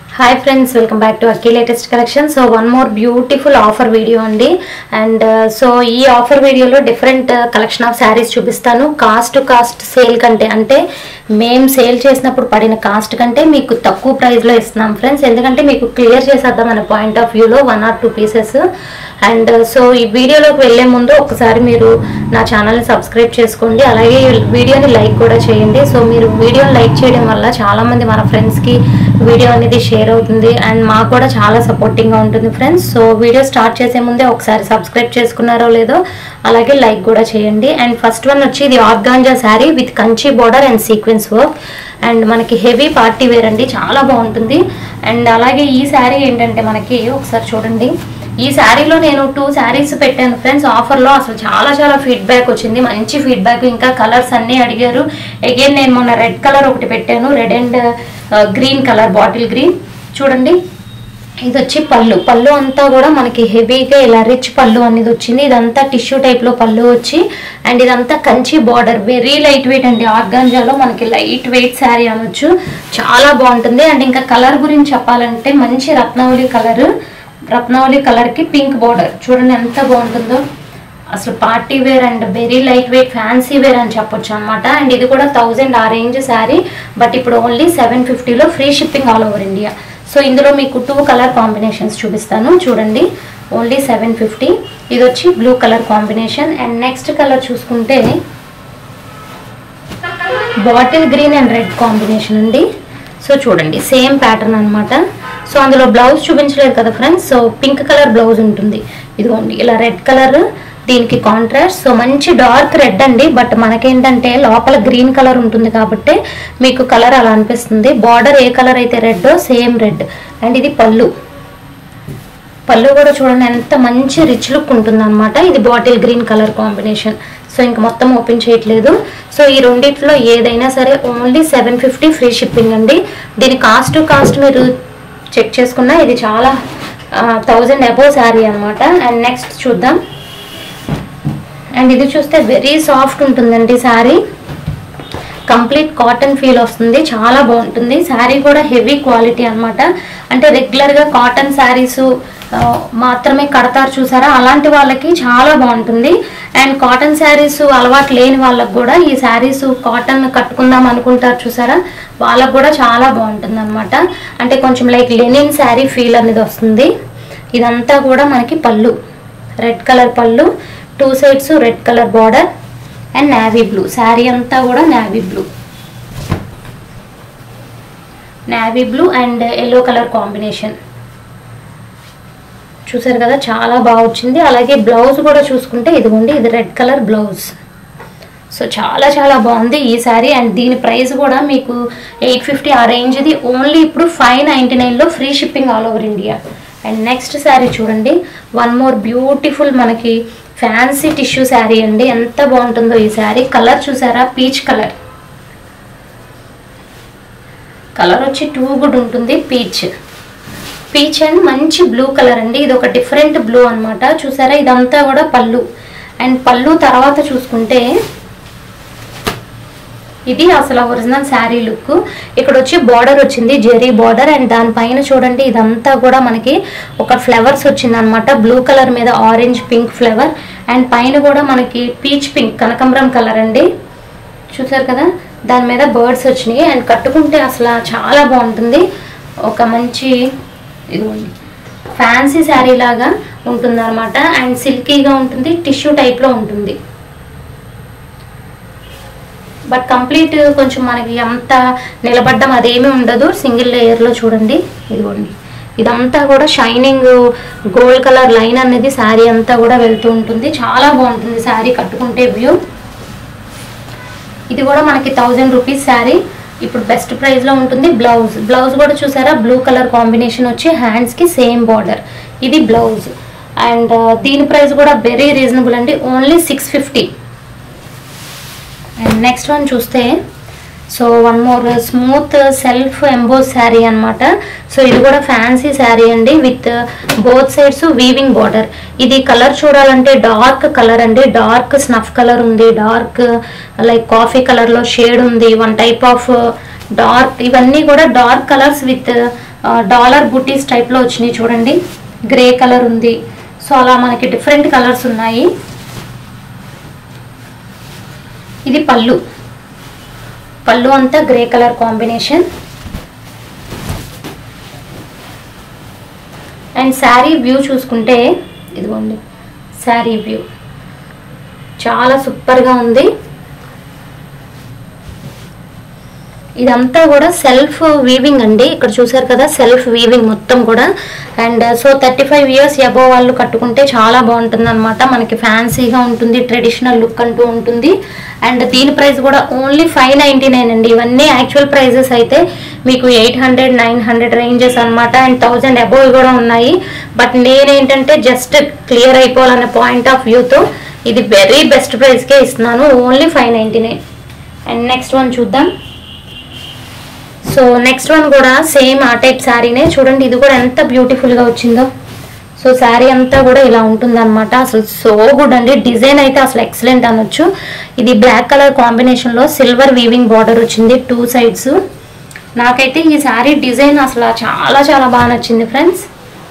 hi friends welcome back to Akki latest collection so one more beautiful offer video అండి and so ఈ offer వీడియోలో different collection of saris చూపిస్తాను cost to cost sale కంటే అంటే మేము sale చేసినప్పుడు పడిన కాస్ట్ కంటే మీకు తక్కువ ప్రైస్లో ఇస్తున్నాం ఫ్రెండ్స్ ఎందుకంటే మీకు క్లియర్ చేసేద్దాం అనే పాయింట్ ఆఫ్ వ్యూలో one or two pieces and so ఈ వీడియోలోకి వెళ్ళే ముందు ఒకసారి మీరు నా ఛానల్ని సబ్స్క్రైబ్ చేసుకోండి అలాగే ఈ వీడియోని లైక్ కూడా చేయండి సో మీరు వీడియోని లైక్ చేయడం వల్ల చాలామంది మన ఫ్రెండ్స్కి వీడియో అనేది షేర్ అవుతుంది అండ్ మాకు కూడా చాలా సపోర్టింగ్గా ఉంటుంది ఫ్రెండ్స్ సో వీడియో స్టార్ట్ చేసే ముందే ఒకసారి సబ్స్క్రైబ్ చేసుకున్నారో లేదో అలాగే లైక్ కూడా చేయండి అండ్ ఫస్ట్ వన్ వచ్చి ఇది organza sari with Kanchi border and sequence work and మనకి హెవీ పార్టీ వేర్ అండి చాలా బాగుంటుంది అండ్ అలాగే ఈ శారీ ఏంటంటే మనకి ఒకసారి చూడండి ఈ శారీలో నేను టూ శారీస్ పెట్టాను ఫ్రెండ్స్ ఆఫర్లో అసలు చాలా చాలా ఫీడ్బ్యాక్ వచ్చింది మంచి ఫీడ్బ్యాక్ ఇంకా కలర్స్ అన్నీ అడిగారు అగైన్ నేను మొన్న రెడ్ కలర్ ఒకటి పెట్టాను red and green colour bottle green చూడండి ఇది వచ్చి పళ్ళు పళ్ళు అంతా కూడా మనకి హెవీగా ఇలా రిచ్ పళ్ళు అనేది వచ్చింది ఇదంతా టిష్యూ టైప్లో పళ్ళు వచ్చి అండ్ ఇదంతా Kanchi border very light weight అండి ఆర్గాంజాలో మనకి లైట్ వెయిట్ శారీ అనొచ్చు చాలా బాగుంటుంది అండ్ ఇంకా కలర్ గురించి చెప్పాలంటే మంచి రత్నావళి కలర్ రత్నావళి కలర్కి పింక్ బార్డర్ చూడండి ఎంత బాగుంటుందో అసలు party wear and very light weight fancy wear అని చెప్పొచ్చు అనమాట అండ్ ఇది కూడా థౌజండ్ ఆ రేంజ్ శారీ బట్ ఇప్పుడు ఓన్లీ సెవెన్ ఫిఫ్టీలో free shipping all over India so ఇందులో మీకు టూ కలర్ కాంబినేషన్స్ చూపిస్తాను చూడండి ఓన్లీ సెవెన్ ఫిఫ్టీ ఇది వచ్చి blue colour combination and next colour చూసుకుంటే bottle green and red combination అండి సో చూడండి సేమ్ ప్యాటర్న్ అనమాట సో అందులో బ్లౌజ్ చూపించలేదు కదా friends so pink colour blouse ఉంటుంది ఇదిగోండి ఇలా రెడ్ కలర్ దీనికి కాంట్రాస్ట్ సో మంచి డార్క్ రెడ్ అండి బట్ మనకేంటంటే లోపల గ్రీన్ కలర్ ఉంటుంది కాబట్టి మీకు కలర్ అలా అనిపిస్తుంది బార్డర్ ఏ కలర్ అయితే రెడ్డో సేమ్ రెడ్ అండ్ ఇది పళ్ళు పళ్ళు కూడా చూడండి ఎంత మంచి రిచ్ లుక్ ఉంటుంది అనమాట ఇది bottle green colour combination so ఇంక మొత్తం ఓపెన్ చేయట్లేదు సో ఈ రెండిట్లో ఏదైనా సరే only seven fifty free shipping అండి దీని కాస్ట్ కాస్ట్ మీరు చెక్ చేసుకున్నా ఇది చాలా థౌజండ్ అబోవ్ శారీ అనమాట అండ్ నెక్స్ట్ చూద్దాం అండ్ ఇది చూస్తే వెరీ సాఫ్ట్ ఉంటుందండి శారీ కంప్లీట్ కాటన్ ఫీల్ వస్తుంది చాలా బాగుంటుంది శారీ కూడా హెవీ క్వాలిటీ అనమాట అంటే రెగ్యులర్గా కాటన్ శారీస్ మాత్రమే కడతారు చూసారా అలాంటి వాళ్ళకి చాలా బాగుంటుంది అండ్ కాటన్ శారీస్ అలవాటు లేని వాళ్ళకి కూడా ఈ శారీస్ కాటన్ కట్టుకుందాం అనుకుంటారు చూసారా వాళ్ళకు కూడా చాలా బాగుంటుంది అనమాట అంటే కొంచెం లైక్ లెనిన్ శారీ ఫీల్ అనేది వస్తుంది ఇదంతా కూడా మనకి పళ్ళు రెడ్ కలర్ పళ్ళు two sides red colour border and navy blue sari అంతా కూడా navy blue navy blue and yellow colour combination చూసారు కదా చాలా బాగా వచ్చింది అలాగే బ్లౌజ్ కూడా చూసుకుంటే ఇదిగోండి ఇది రెడ్ కలర్ బ్లౌజ్ సో చాలా చాలా బాగుంది ఈ శారీ అండ్ దీని ప్రైస్ కూడా మీకు ఎయిట్ ఫిఫ్టీ ఆ రేంజ్ది ఓన్లీ ఇప్పుడు ఫైవ్ నైంటీ నైన్లో free shipping all over India and next sari చూడండి వన్ మోర్ బ్యూటిఫుల్ మనకి ఫ్యాన్సీ టిష్యూ శారీ అండి ఎంత బాగుంటుందో ఈ శారీ కలర్ చూసారా పీచ్ కలర్ కలర్ వచ్చి టూ గుడ్ ఉంటుంది పీచ్ పీచ్ అండ్ మంచి బ్లూ కలర్ అండి ఇది ఒక డిఫరెంట్ బ్లూ అనమాట చూసారా ఇదంతా కూడా పళ్ళు అండ్ పళ్ళు తర్వాత చూసుకుంటే ఇది అసలు ఒరిజినల్ శారీ లుక్ ఇక్కడ వచ్చి బార్డర్ వచ్చింది జెరీ బార్డర్ అండ్ దానిపైన చూడండి ఇదంతా కూడా మనకి ఒక ఫ్లవర్స్ వచ్చింది అనమాట బ్లూ కలర్ మీద ఆరెంజ్ పింక్ ఫ్లవర్ అండ్ పైన కూడా మనకి పీచ్ పింక్ కనకంబరం కలర్ అండి చూసారు కదా దాని మీద బర్డ్స్ వచ్చినాయి అండ్ కట్టుకుంటే అసలు చాలా బాగుంటుంది ఒక మంచి ఇదిగోండి ఫ్యాన్సీ శారీ లాగా ఉంటుంది అనమాట అండ్ సిల్కీగా ఉంటుంది టిష్యూ టైప్లో ఉంటుంది బట్ కంప్లీట్ కొంచెం మనకి అంత నిలబడ్డం అదేమీ ఉండదు సింగిల్ లేయర్లో చూడండి ఇదిగోండి ఇదంతా కూడా షైనింగ్ గోల్డ్ కలర్ లైన్ అనేది శారీ అంతా కూడా వెళ్తూ ఉంటుంది చాలా బాగుంటుంది శారీ కట్టుకుంటే వ్యూ ఇది కూడా మనకి థౌజండ్ రూపీస్ శారీ ఇప్పుడు బెస్ట్ ప్రైస్లో ఉంటుంది బ్లౌజ్ బ్లౌజ్ కూడా చూసారా బ్లూ కలర్ కాంబినేషన్ వచ్చి హ్యాండ్స్కి సేమ్ బార్డర్ ఇది బ్లౌజ్ అండ్ దీని ప్రైస్ కూడా వెరీ రీజనబుల్ అండి only six fifty and next one చూస్తే so one more smooth self emboss sari అనమాట సో ఇది కూడా ఫ్యాన్సీ శారీ అండి with both sides weaving border ఇది కలర్ చూడాలంటే డార్క్ కలర్ అండి డార్క్ స్నఫ్ కలర్ ఉంది డార్క్ లైక్ కాఫీ కలర్లో షేడ్ ఉంది వన్ టైప్ ఆఫ్ డార్క్ ఇవన్నీ కూడా డార్క్ కలర్స్ విత్ డాలర్ బుటీస్ టైప్లో వచ్చినాయి చూడండి గ్రే కలర్ ఉంది సో అలా మనకి డిఫరెంట్ కలర్స్ ఉన్నాయి ఇది పళ్ళు పళ్ళు అంతా grey colour combination and sari view చూసుకుంటే ఇదిగోండి శారీ వ్యూ చాలా సూపర్గా ఉంది ఇదంతా కూడా సెల్ఫ్ వీవింగ్ అండి ఇక్కడ చూసారు కదా సెల్ఫ్ వీవింగ్ మొత్తం కూడా and so thirty five years above వాళ్ళు కట్టుకుంటే చాలా బాగుంటుంది అనమాట మనకి ఫ్యాన్సీగా ఉంటుంది ట్రెడిషనల్ లుక్ అంటూ ఉంటుంది అండ్ దీని ప్రైస్ కూడా ఓన్లీ ఫైవ్ నైంటీ నైన్ అండి ఇవన్నీ యాక్చువల్ ప్రైజెస్ అయితే మీకు eight hundred nine hundred ranges అనమాట అండ్ థౌజండ్ అబోవ్ కూడా ఉన్నాయి బట్ నేనేంటంటే జస్ట్ క్లియర్ అయిపోవాలన్న పాయింట్ ఆఫ్ వ్యూతో ఇది వెరీ బెస్ట్ ప్రైస్కే ఇస్తున్నాను only five ninety nine and next one చూద్దాం సో నెక్స్ట్ వన్ కూడా సేమ్ ఆ టైప్ శారీనే చూడండి ఇది కూడా ఎంత బ్యూటిఫుల్గా వచ్చిందో సో శారీ అంతా కూడా ఇలా ఉంటుందన్నమాట అసలు సో గుడ్ అండి డిజైన్ అయితే అసలు ఎక్సలెంట్ అనొచ్చు ఇది బ్లాక్ కలర్ కాంబినేషన్లో సిల్వర్ వీవింగ్ బార్డర్ వచ్చింది టూ సైడ్స్ నాకైతే ఈ శారీ డిజైన్ అసలు చాలా చాలా బాగా నచ్చింది ఫ్రెండ్స్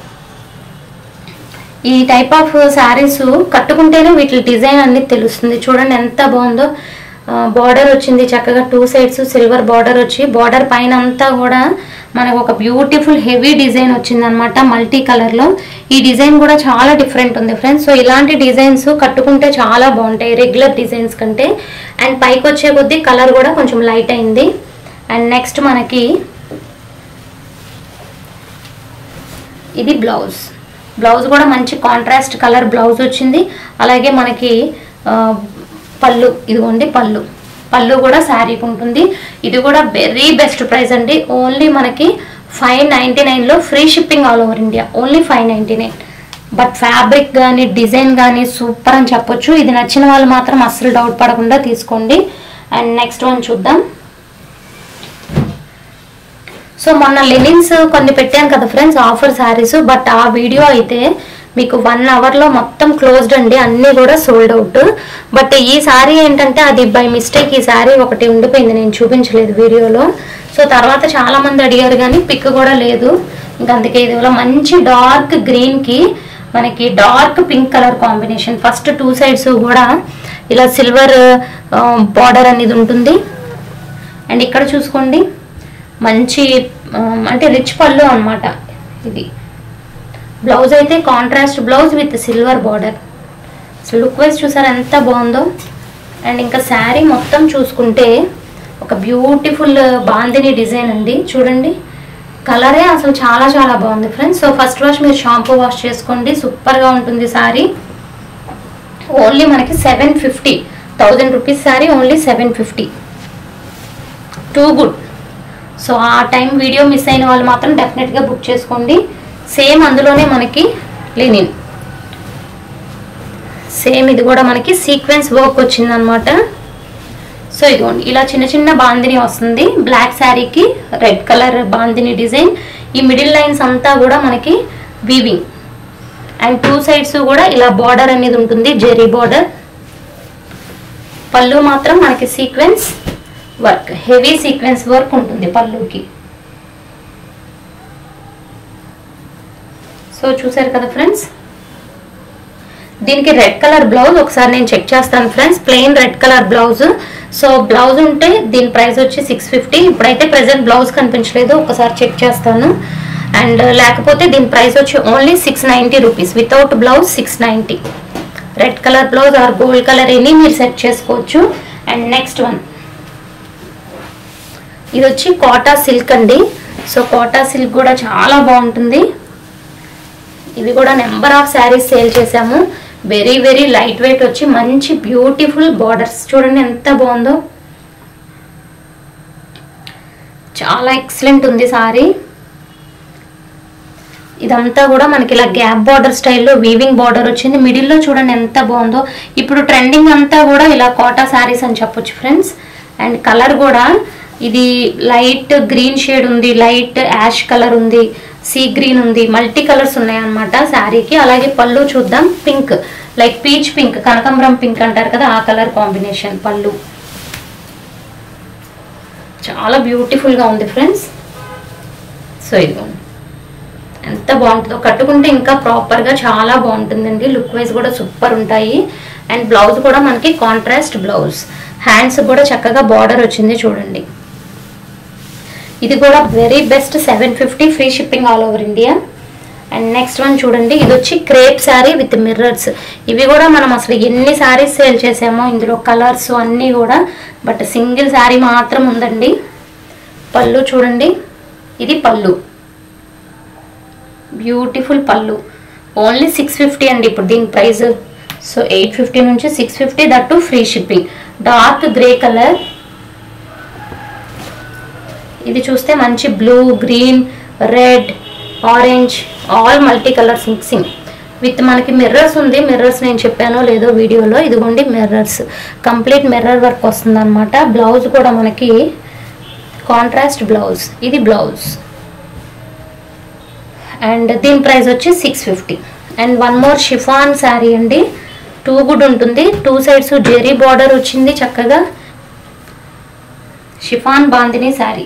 ఈ టైప్ ఆఫ్ శారీస్ కట్టుకుంటేనే వీటి డిజైన్ అనేది తెలుస్తుంది చూడండి ఎంత బాగుందో బార్డర్ వచ్చింది చక్కగా టూ సైడ్స్ సిల్వర్ బార్డర్ వచ్చి బార్డర్ పైన అంతా కూడా మనకు ఒక బ్యూటిఫుల్ హెవీ డిజైన్ వచ్చింది అనమాట మల్టీ కలర్లో ఈ డిజైన్ కూడా చాలా డిఫరెంట్ ఉంది ఫ్రెండ్స్ సో ఇలాంటి డిజైన్స్ కట్టుకుంటే చాలా బాగుంటాయి రెగ్యులర్ డిజైన్స్ కంటే అండ్ పైకి వచ్చే కొద్దీ కలర్ కూడా కొంచెం లైట్ అయింది అండ్ నెక్స్ట్ మనకి ఇది బ్లౌజ్ బ్లౌజ్ కూడా మంచి కాంట్రాస్ట్ కలర్ బ్లౌజ్ వచ్చింది అలాగే మనకి ఆ, పళ్ళు ఇదిగోండి పళ్ళు పళ్ళు కూడా శారీకి ఉంటుంది ఇది కూడా వెరీ బెస్ట్ ప్రైస్ అండి ఓన్లీ మనకి ఫైవ్ నైంటీ నైన్లో free shipping all over India only five ninety nine but fabric కానీ డిజైన్ కానీ సూపర్ అని చెప్పొచ్చు ఇది నచ్చిన వాళ్ళు మాత్రం అస్సలు డౌట్ పడకుండా తీసుకోండి అండ్ నెక్స్ట్ వన్ చూద్దాం సో మొన్న లెనిన్స్ కొన్ని పెట్టాను కదా ఫ్రెండ్స్ ఆఫర్ శారీస్ బట్ ఆ వీడియో అయితే మీకు వన్ అవర్లో మొత్తం క్లోజ్డ్ అండి అన్నీ కూడా సోల్డ్ అవుట్ బట్ ఈ శారీ ఏంటంటే అది బై మిస్టేక్ ఈ శారీ ఒకటి ఉండిపోయింది నేను చూపించలేదు వీడియోలో సో తర్వాత చాలా మంది అడిగారు కానీ పిక్ కూడా లేదు ఇంకా అందుకే ఇది వల్ల మంచి డార్క్ గ్రీన్కి మనకి dark pink colour combination first two sides కూడా ఇలా సిల్వర్ బార్డర్ అనేది ఉంటుంది అండ్ ఇక్కడ చూసుకోండి మంచి ఆ, అంటే రిచ్ పళ్ళు అన్నమాట ఇది బ్లౌజ్ అయితే contrast blouse with silver border అసలు లుక్ వైజ్ చూసారు ఎంత బాగుందో అండ్ ఇంకా శారీ మొత్తం చూసుకుంటే ఒక బ్యూటిఫుల్ బాందిని డిజైన్ అండి చూడండి కలరే అసలు చాలా చాలా బాగుంది ఫ్రెండ్స్ సో ఫస్ట్ వాష్ మీరు షాంపూ వాష్ చేసుకోండి సూపర్గా ఉంటుంది శారీ ఓన్లీ మనకి seven fifty thousand rupees sari only seven fifty too good so ఆ టైం వీడియో మిస్ అయిన వాళ్ళు మాత్రం డెఫినెట్గా బుక్ చేసుకోండి సేమ్ అందులోనే మనకి లినిన్ సేమ్ ఇది కూడా మనకి సీక్వెన్స్ వర్క్ వచ్చిందనమాట సో ఇదిగోండి ఇలా చిన్న చిన్న బాందిని వస్తుంది బ్లాక్ శారీకి రెడ్ కలర్ బాందిని డిజైన్ ఈ మిడిల్ లైన్స్ అంతా కూడా మనకి వీవింగ్ అండ్ టూ సైడ్స్ కూడా ఇలా బార్డర్ అనేది ఉంటుంది జెరీ బార్డర్ పళ్ళు మాత్రం మనకి sequence work heavy sequence work ఉంటుంది పళ్ళుకి సో చూసారు కదా ఫ్రెండ్స్ దీనికి రెడ్ కలర్ బ్లౌజ్ ఒకసారి నేను చెక్ చేస్తాను friends plain red colour blouse so blouse ఉంటే దీని ప్రైస్ వచ్చి సిక్స్ ఫిఫ్టీ ఇప్పుడైతే ప్రెసెంట్ బ్లౌజ్ కనిపించలేదు ఒకసారి చెక్ చేస్తాను అండ్ లేకపోతే దీని ప్రైస్ వచ్చి only six ninety rupees without blouse six ninety red colour blouse or gold colour any మీరు సెట్ చేసుకోవచ్చు అండ్ నెక్స్ట్ వన్ ఇది వచ్చి కోటా సిల్క్ అండి సో కోటా సిల్క్ కూడా చాలా బాగుంటుంది ఇవి కూడా నెంబర్ ఆఫ్ శారీస్ సేల్ చేసాము వెరీ వెరీ లైట్ వెయిట్ వచ్చి మంచి బ్యూటిఫుల్ బార్డర్స్ చూడండి ఎంత బాగుందో చాలా ఎక్సలెంట్ ఉంది సారీ ఇదంతా కూడా మనకి ఇలా గ్యాప్ బార్డర్ స్టైల్లో వీవింగ్ బార్డర్ వచ్చింది మిడిల్లో చూడండి ఎంత బాగుందో ఇప్పుడు ట్రెండింగ్ అంతా కూడా ఇలా కోటా శారీస్ అని చెప్పొచ్చు ఫ్రెండ్స్ అండ్ కలర్ కూడా ఇది లైట్ గ్రీన్ షేడ్ ఉంది లైట్ యాష్ కలర్ ఉంది సీ గ్రీన్ ఉంది మల్టీ కలర్స్ ఉన్నాయి అనమాట శారీకి అలాగే పళ్ళు చూద్దాం పింక్ లైక్ పీచ్ పింక్ కనకాంబరం పింక్ అంటారు కదా ఆ కలర్ కాంబినేషన్ పళ్ళు చాలా బ్యూటిఫుల్గా ఉంది ఫ్రెండ్స్ సో ఇదిగోండి ఎంత బాగుంటుందో కట్టుకుంటే ఇంకా ప్రాపర్గా చాలా బాగుంటుందండి లుక్ వైజ్ కూడా సూపర్ ఉంటాయి అండ్ బ్లౌజ్ కూడా మనకి కాంట్రాస్ట్ బ్లౌజ్ హ్యాండ్స్ కూడా చక్కగా బార్డర్ వచ్చింది చూడండి ఇది కూడా very best seven fifty free shipping all over India and next one చూడండి ఇది వచ్చి క్రేప్ శారీ విత్ మిర్రర్స్ ఇవి కూడా మనం అసలు ఎన్ని శారీస్ సేల్ చేసామో ఇందులో కలర్స్ అన్నీ కూడా బట్ సింగిల్ శారీ మాత్రం ఉందండి పళ్ళు చూడండి ఇది పళ్ళు బ్యూటిఫుల్ పళ్ళు ఓన్లీ సిక్స్ ఫిఫ్టీ అండి ఇప్పుడు దీని ప్రైస్ సో ఎయిట్ ఫిఫ్టీ నుంచి six fifty that free shipping dark grey colour ఇది చూస్తే మంచి blue green red orange all multi colours mixing with మనకి మిర్రర్స్ ఉంది మిర్రర్స్ నేను చెప్పానో లేదో వీడియోలో ఇదిగోండి మిర్రర్స్ కంప్లీట్ మిర్రర్ వర్క్ వస్తుంది అనమాట బ్లౌజ్ కూడా మనకి కాంట్రాస్ట్ బ్లౌజ్ ఇది బ్లౌజ్ అండ్ దీని ప్రైస్ వచ్చి six fifty and one more chiffon sari అండి టూ గుడ్ ఉంటుంది టూ సైడ్స్ జెరీ బార్డర్ వచ్చింది చక్కగా షిఫాన్ బాందిని శారీ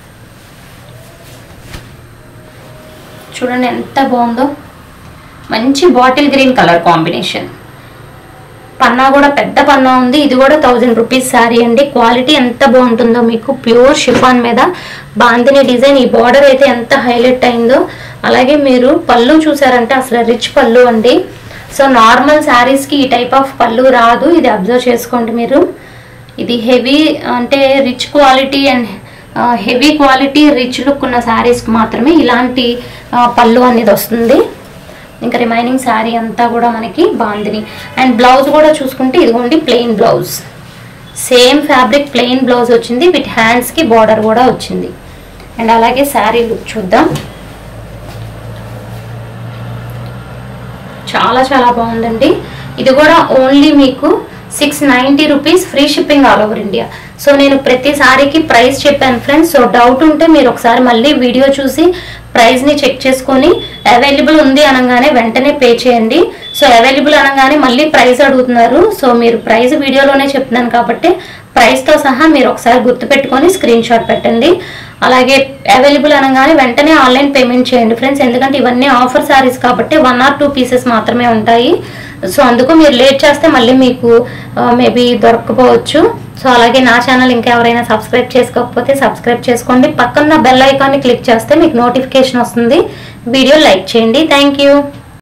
చూడండి ఎంత బాగుందో మంచి బాటిల్ గ్రీన్ కలర్ కాంబినేషన్ పన్నా కూడా పెద్ద పన్నా ఉంది ఇది కూడా థౌజండ్ రూపీస్ శారీ అండి క్వాలిటీ ఎంత బాగుంటుందో మీకు ప్యూర్ షిఫాన్ మీద బాందిని డిజైన్ ఈ బార్డర్ అయితే ఎంత హైలైట్ అయిందో అలాగే మీరు పళ్ళు చూసారంటే అసలు రిచ్ పళ్ళు అండి సో నార్మల్ శారీస్కి ఈ టైప్ ఆఫ్ పళ్ళు రాదు ఇది అబ్జర్వ్ చేసుకోండి మీరు ఇది హెవీ అంటే rich quality and heavy quality rich look ఉన్న శారీస్కి మాత్రమే ఇలాంటి ఆ, పళ్ళు అనేది వస్తుంది ఇంకా రిమైనింగ్ శారీ అంతా కూడా మనకి బాందిని అండ్ బ్లౌజ్ కూడా చూసుకుంటే ఇదిగోండి plain blouse same fabric plain blouse వచ్చింది విత్ హ్యాండ్స్కి బార్డర్ కూడా వచ్చింది అండ్ అలాగే శారీ లుక్ చూద్దాం చాలా చాలా బాగుందండి ఇది కూడా ఓన్లీ మీకు six ninety rupees free shipping all over India so నేను ప్రతి సారీకి ప్రైస్ చెప్పాను ఫ్రెండ్స్ సో డౌట్ ఉంటే మీరు ఒకసారి మళ్ళీ వీడియో చూసి ప్రైస్ని చెక్ చేసుకొని అవైలబుల్ ఉంది అనగానే వెంటనే పే చేయండి సో అవైలబుల్ అనగానే మళ్ళీ ప్రైస్ అడుగుతున్నారు సో మీరు ప్రైస్ వీడియోలోనే చెప్తున్నాను కాబట్టి ప్రైస్తో సహా మీరు ఒకసారి గుర్తుపెట్టుకొని స్క్రీన్ షాట్ పెట్టండి అలాగే అవైలబుల్ అనగానే వెంటనే ఆన్లైన్ పేమెంట్ చేయండి ఫ్రెండ్స్ ఎందుకంటే ఇవన్నీ ఆఫర్ శారీస్ కాబట్టి వన్ ఆర్ టూ పీసెస్ మాత్రమే ఉంటాయి సో అందుకు మీరు లేట్ చేస్తే మళ్ళీ మీకు మేబీ దొరకపోవచ్చు సో అలాగే నా ఛానల్ ఇంకా ఎవరైనా సబ్స్క్రైబ్ చేసుకోకపోతే సబ్స్క్రైబ్ చేసుకోండి పక్కన బెల్ ఐకాన్ని క్లిక్ చేస్తే మీకు నోటిఫికేషన్ వస్తుంది వీడియో లైక్ చేయండి థ్యాంక్ యూ